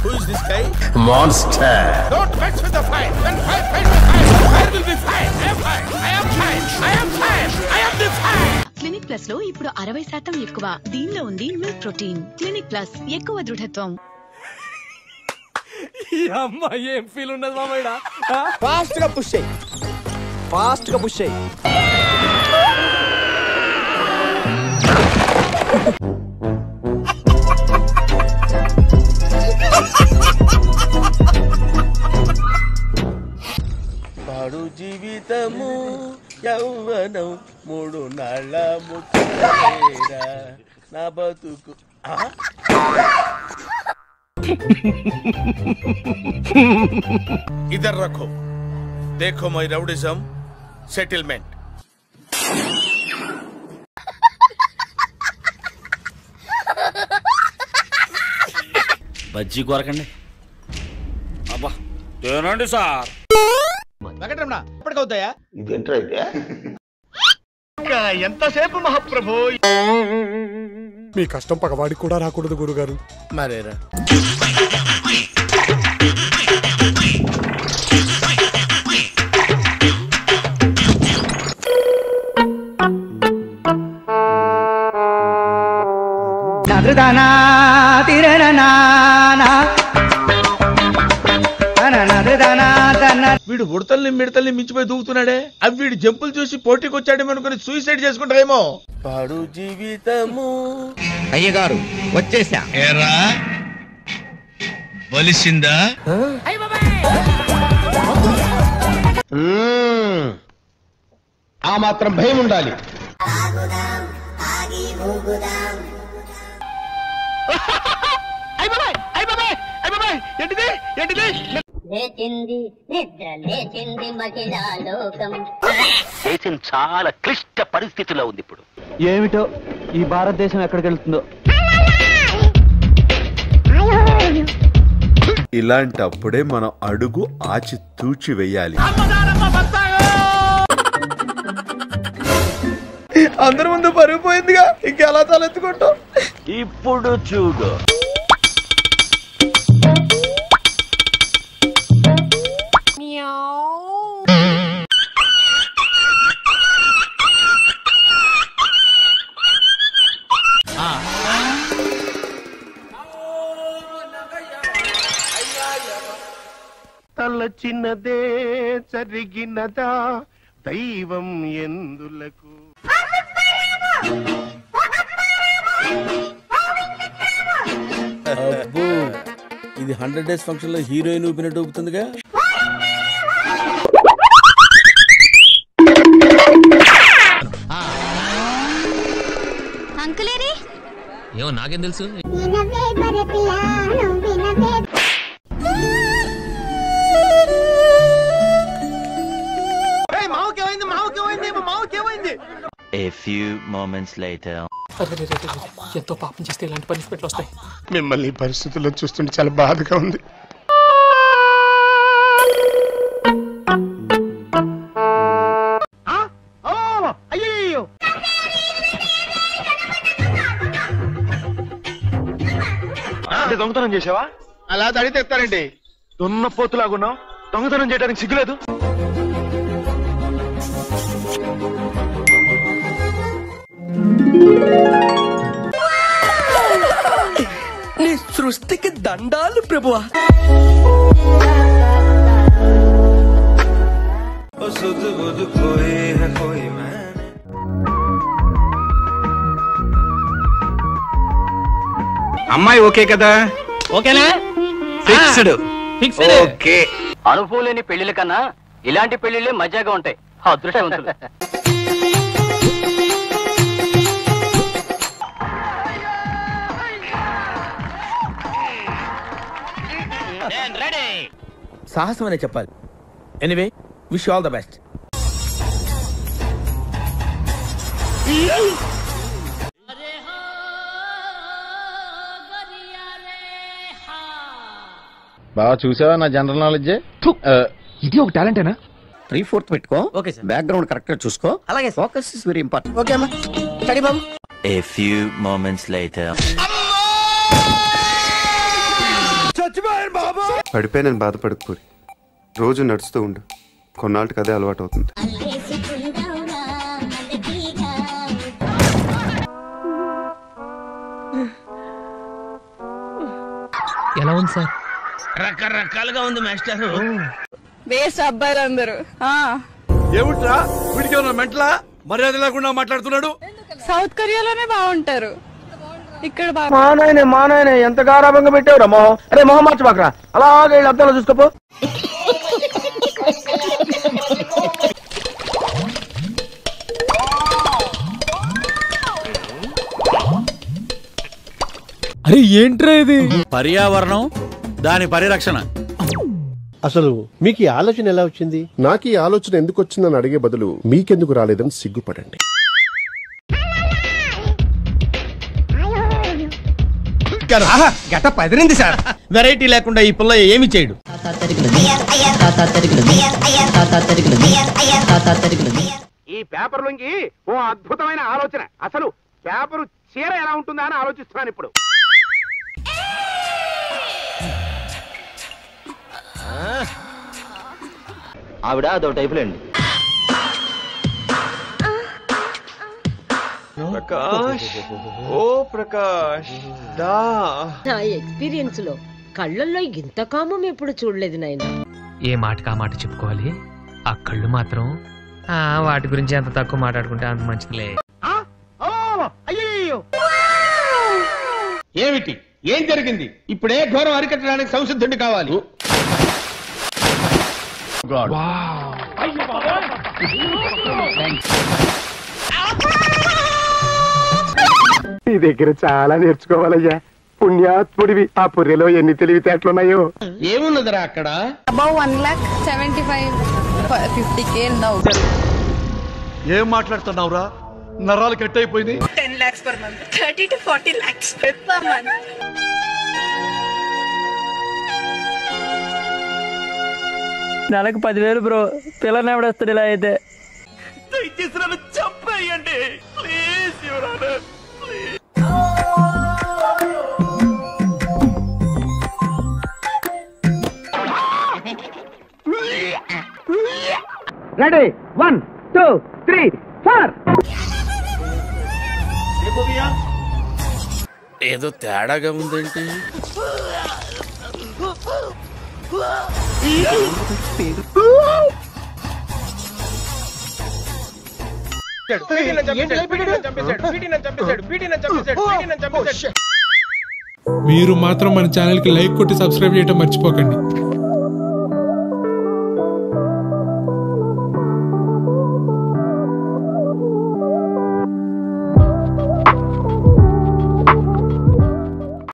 Who is this guy? Monster Don't mess with the fire. When fire fight with fire, fire will be fire. I am fire. I am fire. I am fire. I am the fire. Clinic plus లో ఇప్పుడు అరవై శాతం ఎక్కువ దీనిలో ఉంది milk protein clinic plus ఎక్కువ దృఢత్వం అమ్మ ఏం ఫీల్ ఉండదు మామయ్య ఫాస్ట్ గా పుష్ చేయి ఫాస్ట్ గా పుష్ చేయి పాడు జీవితము యౌవనం మూడు నాళ్ళ ముచ్చటేరా నా బతుకు ఆ? इधर रखो देखो मई राउडिज्म सेटलमेंट బజ్జీ కొరకండి అబ్బా తినండి సార్ వెంకటరమణ ఎప్పటికవుతాయా ఎంతసేపు మహాప్రభు మీ కష్టం పగవాడికి కూడా రాకూడదు గురుగారు మరేరా వీడు ఉడతల్ని మిడతల్ని మించిపోయి దూకుతున్నాడే అవి వీడు జంపులు చూసి పోటీకి వచ్చాడేమో అనుకుని సూసైడ్ చేసుకుంటారేమో పాడు జీవితము అయ్యగారు వచ్చేసా బలిసిందా ఆ మాత్రం భయం ఉండాలి లేచింది నిద్ర లేచింది మహిళా లోకం దేశం చాలా క్లిష్ట పరిస్థితిలో ఉంది ఇప్పుడు ఏమిటో ఈ భారతదేశం ఎక్కడికి వెళ్తుందో ఇలాంటప్పుడే మనం అడుగు ఆచి తూచి వెయ్యాలి అందరి ముందు పరుగు పోయిందిగా ఇంకెలా తలెత్తుకుంటాం ఇప్పుడు చూడు తలచినదే జరిగినదా దైవం ఎందులకు అబ్బో ఇది హండ్రెడ్ డేస్ ఫంక్షన్ లో హీరోయిన్ ఊపినట్టు ఊపుతుందిగా అంకులేరి ఏమో నాకేం తెలుసు వినవే బరపిల్లాను వినవే మావుకేమైంది మావుకేమైంది మావుకేమైంది A few moments later. ఎంతో పాపం చేస్తే ఇలాంటి పనిష్మెంట్లు వస్తాయి మిమ్మల్ని ఈ పరిస్థితుల్లో చూస్తుంటే చాలా బాధగా ఉంది అయ్యో దొంగతనం చేసావా అలా తడితే ఎత్తారండి దున్న పోతులాగున్నావు దొంగతనం చేయడానికి సిగ్గులేదు నీ సృష్టికి దండాలు ప్రభువా అమ్మాయి ఓకే కదా ఓకేనా ఫిక్స్డ్ ఫిక్స్డ్ ఓకే అనుభవం లేని పెళ్లిల కన్నా ఇలాంటి పెళ్లిళ్ళే మజాగా ఉంటాయి అదృష్టవంతులు సాహసం అనే చెప్పాలి anyway wish all the best బాగా చూసావా నా జనరల్ నాలెడ్జ్ ఇది ఒక టాలెంటేనా త్రీ ఫోర్త్ పెట్టుకో ఓకే సార్ బ్యాక్గ్రౌండ్ కరెక్ట్ గా చూసుకో అలాగే focus is very important okay అమ్మా స్టడీ బాబు A few moments later. చచ్చిపోయి పడిపోయి నేను బాధపడకు పూరి రోజు నడుస్తూ ఉండు కొన్నాళ్ళకి అదే అలవాటు అవుతుంది అల్లేసుకుందావురా మల్లెతీగా ఎలా ఉంది సార్ రకరకాలుగా ఉంది మాస్టర్ వేస్ట్ అబ్బాయిలు అందరూ ఏమిట్రా వీడికి ఏమన్నా మెంటలా మర్యాద లేకుండా మాట్లాడుతున్నాడు సౌత్ కొరియాలోనే బాగుంటారు ఇక్కడ బాగా మా నాయనే మా నాయనే ఎంత గారాభంగా పెట్టావురా మొహం అరే మొహం మార్చబాకరా అలాగే వీళ్ళు అద్దంలో చూసుకోపో అరే ఏంట్రా ఇది పర్యావరణం దాని పరిరక్షణ అసలు మీకు ఈ ఆలోచన ఎలా వచ్చింది నాకు ఈ ఆలోచన ఎందుకు వచ్చిందని అడిగే బదులు మీకెందుకు రాలేదని సిగ్గుపడండి గట్ట పదిరింది సార్ వెరైటీ లేకుండా ఈ పిల్ల ఏమి చేయడు ఈ పేపర్ లొంగి ఓ అద్భుతమైన ఆలోచన అసలు పేపరు చీర ఎలా ఉంటుందా అని ఆలోచిస్తున్నాను ఇప్పుడు ఆవిడ అదో టైపులేండి ప్రకాష్ ఓ ప్రకాష్ దా నా ఎక్స్పీరియన్స్ లో కళ్ళల్లో ఇంత కామం ఎప్పుడు చూడలేదు నాయన ఏ మాటకి ఆ మాట చెప్పుకోవాలి ఆ కళ్ళు మాత్రం ఆ, వాటి గురించి ఎంత తక్కువ మాట్లాడుకుంటే అంత మంచిదిలే అయ్యో ఏమిటి ఏం జరిగింది ఇప్పుడే ఘోరం అరికట్టడానికి సంసిద్ధుడి కావాలి నీ దగ్గర చాలా నేర్చుకోవాలయ్యా పుణ్యాత్ముడివి ఆ పుర్రెలో ఎన్ని తెలివితేటలున్నాయో ఏమున్నదిరా అక్కడ above one lakh seventy five fifty K now ఏం మాట్లాడుతున్నావురా నరాలు కట్ అయిపోయింది ten lakhs per month thirty to forty lakhs per month నెలకు పదివేలు బ్రో పిల్లని ఎవడొస్తాడు ఇలా అయితే చంపేయండి please your honour ready one two three four ఏదో తేడాగా ఉందేంటి మీరు మాత్రం మన ఛానల్ కి లైక్ కొట్టి సబ్స్క్రైబ్ చేయడం మర్చిపోకండి